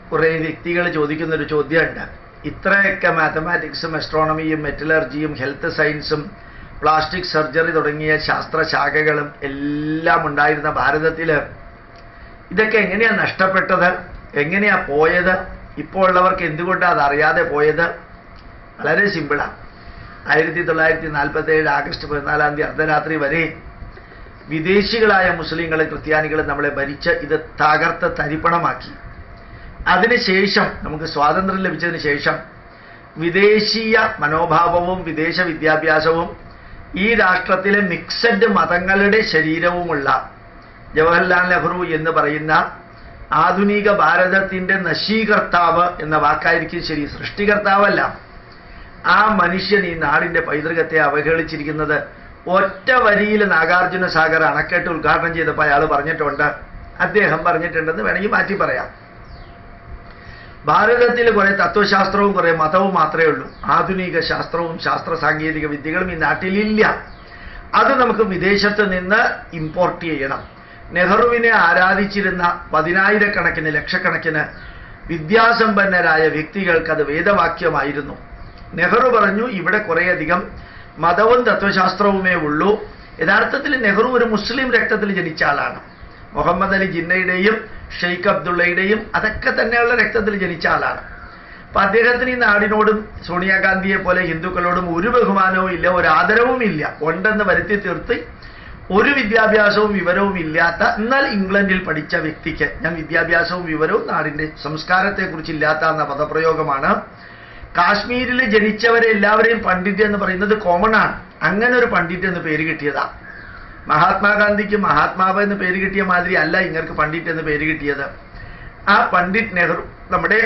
കുറേ വ്യക്തികൾ ചോദിക്കുന്ന ഒരു ചോദ്യമുണ്ട് ഇത്രയൊക്കെ മാത്തമാറ്റിക്സും അസ്ട്രോണമിയും മെറ്റലർജിയും ഹെൽത്ത് സയൻസും പ്ലാസ്റ്റിക് സർജറി തുടങ്ങിയ ശാസ്ത്രശാഖകളും എല്ലാം ഉണ്ടായിരുന്ന ഭാരതത്തിൽ ഇതൊക്കെ എങ്ങനെയാ നഷ്ടപ്പെട്ടത് എങ്ങനെയാ പോയത് ഇപ്പോൾ ഉള്ളവർക്ക് എന്തുകൊണ്ടാണ് അതറിയാതെ പോയത് വളരെ സിമ്പിളാണ് ആയിരത്തി തൊള്ളായിരത്തി നാൽപ്പത്തി ഏഴ് ആഗസ്റ്റ് പതിനാലാം തീയതി അർദ്ധരാത്രി വരെ വിദേശികളായ മുസ്ലിങ്ങളും ക്രിസ്ത്യാനികളും നമ്മളെ ഭരിച്ച് ഇത് തകർത്ത് തരിപ്പണമാക്കി അതിനുശേഷം നമുക്ക് സ്വാതന്ത്ര്യം ലഭിച്ചതിന് ശേഷം വിദേശീയ മനോഭാവവും വിദേശ വിദ്യാഭ്യാസവും ഈ രാഷ്ട്രത്തിലെ മിക്സഡ് മതങ്ങളുടെ ശരീരവുമുള്ള ജവഹർലാൽ നെഹ്റു എന്ന് പറയുന്ന ആധുനിക ഭാരതത്തിന്റെ നശീകർത്താവ് എന്ന വാക്കായിരിക്കും ശരി സൃഷ്ടികർത്താവല്ല ആ മനുഷ്യൻ ഈ നാടിന്റെ പൈതൃകത്തെ അവഹേളിച്ചിരിക്കുന്നത് ഒറ്റ വരിയിൽ നാഗാർജുന സാഗർ അണക്കെട്ട് ഉദ്ഘാടനം ചെയ്തപ്പോൾ അയാൾ പറഞ്ഞിട്ടുണ്ട് അദ്ദേഹം പറഞ്ഞിട്ടുണ്ടെന്ന് വേണമെങ്കിൽ മാറ്റി പറയാം ഭാരതത്തിൽ കുറെ തത്വശാസ്ത്രവും കുറെ മതവും മാത്രമേ ഉള്ളൂ ആധുനിക ശാസ്ത്രവും ശാസ്ത്ര സാങ്കേതിക വിദ്യകളും ഈ നാട്ടിലില്ല അത് നമുക്ക് വിദേശത്ത് നിന്ന് ഇമ്പോർട്ട് ചെയ്യണം നെഹ്റുവിനെ ആരാധിച്ചിരുന്ന പതിനായിരക്കണക്കിന് ലക്ഷക്കണക്കിന് വിദ്യാസമ്പന്നരായ വ്യക്തികൾക്ക് അത് വേദവാക്യമായിരുന്നു നെഹ്റു പറഞ്ഞു ഇവിടെ കുറേയധികം മതവും തത്വശാസ്ത്രവുമേ ഉള്ളൂ യഥാർത്ഥത്തിൽ നെഹ്റു ഒരു മുസ്ലിം രക്തത്തിൽ ജനിച്ച ആളാണ് മുഹമ്മദ് അലി ജിന്നയുടെയും ഷെയ്ഖ് അബ്ദുള്ളയുടെയും അതൊക്കെ തന്നെയുള്ള രക്തത്തിൽ ജനിച്ച ആളാണ് അപ്പൊ അദ്ദേഹത്തിന് ഈ നാടിനോടും സോണിയാഗാന്ധിയെ പോലെ ഹിന്ദുക്കളോടും ഒരു ബഹുമാനവും ഇല്ല ഒരു ആദരവും ഇല്ല ഉണ്ടെന്ന് വരുത്തി തീർത്ത് ഒരു വിദ്യാഭ്യാസവും വിവരവും ഇല്ലാത്ത എന്നാൽ ഇംഗ്ലണ്ടിൽ പഠിച്ച വ്യക്തിക്ക് ഞാൻ വിദ്യാഭ്യാസവും വിവരവും നാടിന്റെ സംസ്കാരത്തെക്കുറിച്ച് ഇല്ലാത്ത എന്ന പദപ്രയോഗമാണ് കാശ്മീരിൽ ജനിച്ചവരെ എല്ലാവരെയും പണ്ഡിറ്റ് എന്ന് പറയുന്നത് കോമൺ ആണ് അങ്ങനെ ഒരു പണ്ഡിറ്റ് എന്ന് പേര് കിട്ടിയതാ മഹാത്മാഗാന്ധിക്ക് മഹാത്മാവ് എന്ന് പേര് കിട്ടിയ മാതിരി അല്ല ഇങ്ങർക്ക് പണ്ഡിറ്റ് എന്ന് പേര് കിട്ടിയത് ആ പണ്ഡിറ്റ് നെഹ്റു നമ്മുടെ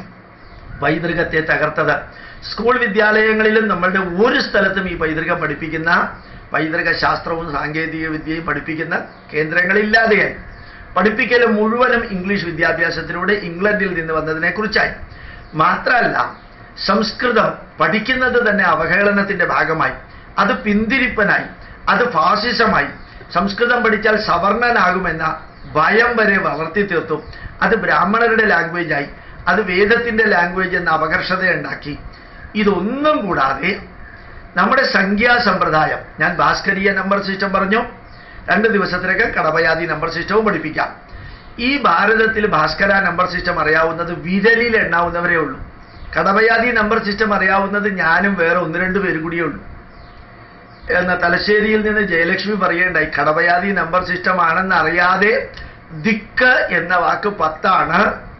പൈതൃകത്തെ തകർത്തത് സ്കൂൾ വിദ്യാലയങ്ങളിലും നമ്മളുടെ ഒരു സ്ഥലത്തും ഈ പൈതൃകം പഠിപ്പിക്കുന്ന പൈതൃക ശാസ്ത്രവും സാങ്കേതിക വിദ്യയും പഠിപ്പിക്കുന്ന കേന്ദ്രങ്ങളില്ലാതെയായി പഠിപ്പിക്കൽ മുഴുവനും ഇംഗ്ലീഷ് വിദ്യാഭ്യാസത്തിലൂടെ ഇംഗ്ലണ്ടിൽ നിന്ന് വന്നതിനെ കുറിച്ചായി മാത്രമല്ല സംസ്കൃതം പഠിക്കുന്നത് തന്നെ അവഹേളനത്തിന്റെ ഭാഗമായി അത് പിന്തിരിപ്പനായി അത് ഫാസിസമായി സംസ്കൃതം പഠിച്ചാൽ സവർണനാകുമെന്ന ഭയം വരെ വളർത്തി തീർത്തു അത് ബ്രാഹ്മണരുടെ ലാംഗ്വേജായി അത് വേദത്തിന്റെ ലാംഗ്വേജ് എന്ന അപകർഷതയുണ്ടാക്കി ഇതൊന്നും കൂടാതെ നമ്മുടെ സംഖ്യാസമ്പ്രദായം ഞാൻ ഭാസ്കരീയ നമ്പർ സിസ്റ്റം പറഞ്ഞു രണ്ട് ദിവസത്തിനകം കടവയാതി നമ്പർ സിസ്റ്റവും പഠിപ്പിക്കാം ഈ ഭാരതത്തിൽ ഭാസ്കര നമ്പർ സിസ്റ്റം അറിയാവുന്നത് വിരലിൽ എണ്ണാവുന്നവരേ ഉള്ളൂ കടവയാതി നമ്പർ സിസ്റ്റം അറിയാവുന്നത് ഞാനും വേറെ ഒന്ന് രണ്ട് പേരും കൂടിയേ ഉള്ളൂ എന്ന തലശ്ശേരിയിൽ നിന്ന് ജയലക്ഷ്മി പറയേണ്ടായി കടവയാതി നമ്പർ സിസ്റ്റം ആണെന്ന് അറിയാതെ ദിക്ക് എന്ന വാക്ക് പത്താണ്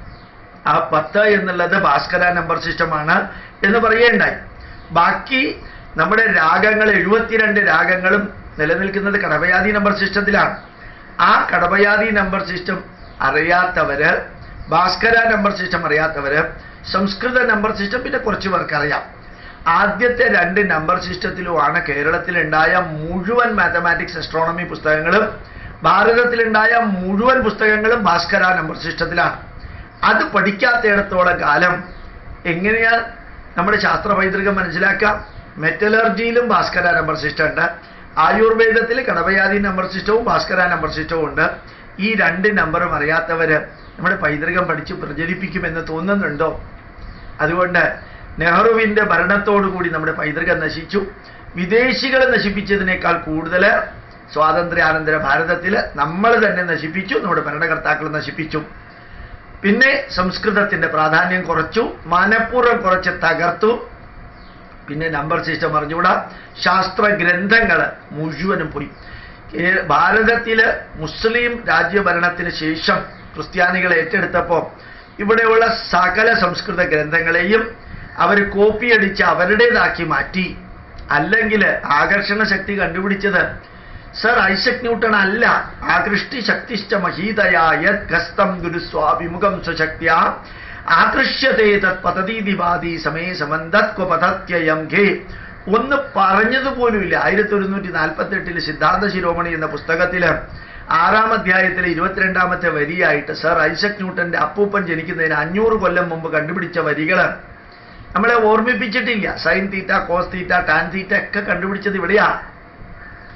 ആ പത്ത് എന്നുള്ളത് ഭാസ്കര നമ്പർ സിസ്റ്റമാണ് എന്ന് പറയേണ്ടായി ബാക്കി നമ്മുടെ രാഗങ്ങൾ എഴുപത്തിരണ്ട് രാഗങ്ങളും നിലനിൽക്കുന്നത് കടവയാതി നമ്പർ സിസ്റ്റത്തിലാണ് ആ കടവയാതി നമ്പർ സിസ്റ്റം അറിയാത്തവര് ഭാസ്കര നമ്പർ സിസ്റ്റം അറിയാത്തവര് സംസ്കൃത നമ്പർ സിസ്റ്റം പിന്നെ കുറച്ച് പേർക്ക് അറിയാം ആദ്യത്തെ രണ്ട് നമ്പർ സിസ്റ്റത്തിലുമാണ് കേരളത്തിലുണ്ടായ മുഴുവൻ മാത്തമാറ്റിക്സ് അസ്ട്രോണമി പുസ്തകങ്ങളും ഭാരതത്തിലുണ്ടായ മുഴുവൻ പുസ്തകങ്ങളും ഭാസ്കര നമ്പർ സിസ്റ്റത്തിലാണ് അത് പഠിക്കാത്തിടത്തോളം കാലം എങ്ങനെയാ നമ്മുടെ ശാസ്ത്ര പൈതൃകം മനസ്സിലാക്കാം മെറ്റലർജിയിലും ഭാസ്കര നമ്പർ സിസ്റ്റം ഉണ്ട് ആയുർവേദത്തിൽ കടവയാതി നമ്പർ സിസ്റ്റവും ഭാസ്കര നമ്പർ സിസ്റ്റവും ഉണ്ട് ഈ രണ്ട് നമ്പറും അറിയാത്തവര് നമ്മുടെ പൈതൃകം പഠിച്ച് പ്രചരിപ്പിക്കുമെന്ന് തോന്നുന്നുണ്ടോ അതുകൊണ്ട് നെഹ്റുവിന്റെ ഭരണത്തോടുകൂടി നമ്മുടെ പൈതൃകം നശിച്ചു വിദേശികൾ നശിപ്പിച്ചതിനേക്കാൾ കൂടുതൽ സ്വാതന്ത്ര്യാനന്തര ഭാരതത്തിൽ നമ്മൾ തന്നെ നശിപ്പിച്ചു നമ്മുടെ ഭരണകർത്താക്കൾ നശിപ്പിച്ചു പിന്നെ സംസ്കൃതത്തിന്റെ പ്രാധാന്യം കുറച്ചു മനഃപൂർവ്വം കുറച്ച് തകർത്തു പിന്നെ നമ്പർ സിസ്റ്റം അറിഞ്ഞുകൂടാ ശാസ്ത്ര ഗ്രന്ഥങ്ങൾ മുഴുവനും പോയി ഏ- ഭാരതത്തില് മുസ്ലിം രാജ്യഭരണത്തിന് ശേഷം ക്രിസ്ത്യാനികൾ ഏറ്റെടുത്തപ്പോൾ ഇവിടെയുള്ള സകല സംസ്കൃത ഗ്രന്ഥങ്ങളെയും അവർ കോപ്പിയടിച്ച് അവരുടേതാക്കി മാറ്റി അല്ലെങ്കിൽ ആകർഷണ ശക്തി കണ്ടുപിടിച്ചത് സർ ഐസക് ന്യൂട്ടൺ അല്ല ആകൃഷ്ടി ശക്തിശ്ച മഹീതയായ ഗസ്തം ഗുരുസ്വാഭിമുഖം സ്വശക്തിയ ആകൃഷ്യതേ തത് പതതീതിവാദി സമേ സമന്തത്വ പതത്യയം ഘേ ഒന്ന് പറഞ്ഞതുപോലുമില്ല ആയിരത്തി ഒരുന്നൂറ്റി നാൽപ്പത്തി എട്ടില് സിദ്ധാർത്ഥ ശിരോമണി എന്ന പുസ്തകത്തില് ആറാം അധ്യായത്തിലെ ഇരുപത്തിരണ്ടാമത്തെ വരിയായിട്ട് സർ ഐസക് ന്യൂട്ടന്റെ അപ്പൂപ്പൻ ജനിക്കുന്നതിന് അഞ്ഞൂറ് കൊല്ലം മുമ്പ് കണ്ടുപിടിച്ച വരികള് നമ്മളെ ഓർമ്മിപ്പിച്ചിട്ടില്ല sine theta cos theta tan theta ഒക്കെ കണ്ടുപിടിച്ചത് ഇവിടെയാ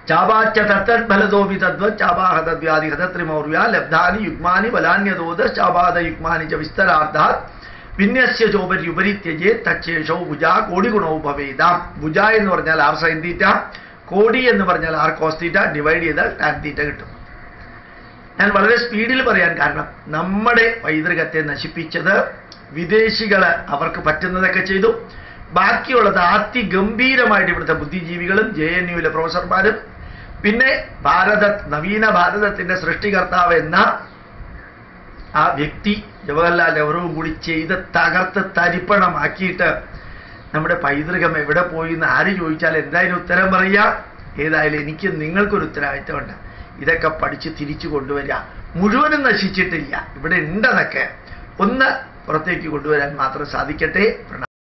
ചാപാച്ച തത്തദ്ഫലതോപി തദ്വത് ചാപാഹ തദ്വ്യാധി ഹതത്രിമൗര്യ ലബ്ധാനി യുഗ്മാനി ബലാന്യതോദ ചാപാദ യുഗ്മാനി ച വിസ്തരാർത്ഥാത് വിന്യസ്യ ചോപര്യുപരിത്യജേ തച്ചേഷോ ഭുജ കോടി ഗുണവും ഭവേദാം ഭുജ എന്ന് പറഞ്ഞാൽ ആർ സൈൻ തീറ്റ കോടി എന്ന് പറഞ്ഞാൽ ആർ കോസ് തീറ്റ ഡിവൈഡ് ചെയ്താൽ ടാൻ തീറ്റ കിട്ടും ഞാൻ വളരെ സ്പീഡിൽ പറയാൻ കാരണം നമ്മുടെ പൈതൃകത്തെ നശിപ്പിച്ചത് വിദേശികള് അവർക്ക് പറ്റുന്നതൊക്കെ ചെയ്തു ബാക്കിയുള്ളത് അതിഗംഭീരമായിട്ട് ഇവിടുത്തെ ബുദ്ധിജീവികളും ജെ എൻ യുവിലെ പ്രൊഫസർമാരും പിന്നെ ഭാരത നവീന ഭാരതത്തിന്റെ സൃഷ്ടികർത്താവ് എന്ന ആ വ്യക്തി ജവഹർലാൽ നെഹ്റുവും കൂടി ചെയ്ത് തകർത്ത് തരിപ്പണമാക്കിയിട്ട് നമ്മുടെ പൈതൃകം എവിടെ പോയി എന്ന് ആര് ചോദിച്ചാൽ എന്തായാലും ഉത്തരം പറയുക ഏതായാലും എനിക്ക് നിങ്ങൾക്കൊരു ഉത്തരവാദിത്തമുണ്ട് ഇതൊക്കെ പഠിച്ച് തിരിച്ചു കൊണ്ടുവരിക മുഴുവനും നശിച്ചിട്ടില്ല ഇവിടെ ഉണ്ടെന്നൊക്കെ ഒന്ന് പുറത്തേക്ക് കൊണ്ടുവരാൻ മാത്രം സാധിക്കട്ടെ പ്രണാമം